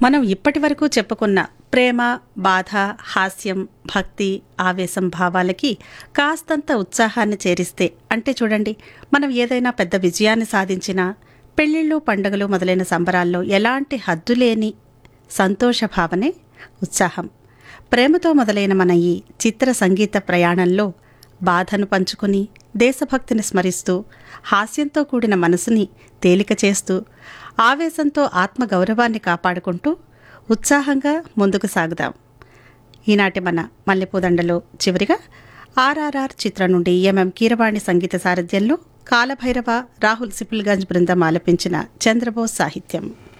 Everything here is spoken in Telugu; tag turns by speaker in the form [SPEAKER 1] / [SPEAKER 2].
[SPEAKER 1] మనం ఇప్పటి వరకు చెప్పుకున్న ప్రేమ బాధ హాస్యం భక్తి ఆవేశం భావాలకి కాస్తంత ఉత్సాహాన్ని చేరిస్తే అంటే చూడండి మనం ఏదైనా పెద్ద విజయాన్ని సాధించినా పెళ్ళిళ్ళు పండుగలు మొదలైన సంబరాల్లో ఎలాంటి హద్దులేని సంతోష భావనే ఉత్సాహం ప్రేమతో మొదలైన మన ఈ చిత్ర సంగీత ప్రయాణంలో బాధను పంచుకుని దేశభక్తిని స్మరిస్తూ హాస్యంతో కూడిన మనసుని తేలిక చేస్తూ ఆవేశంతో ఆత్మగౌరవాన్ని కాపాడుకుంటూ ఉత్సాహంగా ముందుకు సాగుదాం ఈనాటి మన మల్లెపూదండలో చివరిగా ఆర్ఆర్ఆర్ చిత్రం నుండి ఎంఎం కీరవాణి సంగీత సారథ్యంలో కాలభైరవ రాహుల్ సిపిల్గంజ్ బృందం ఆలపించిన చంద్రబోస్ సాహిత్యం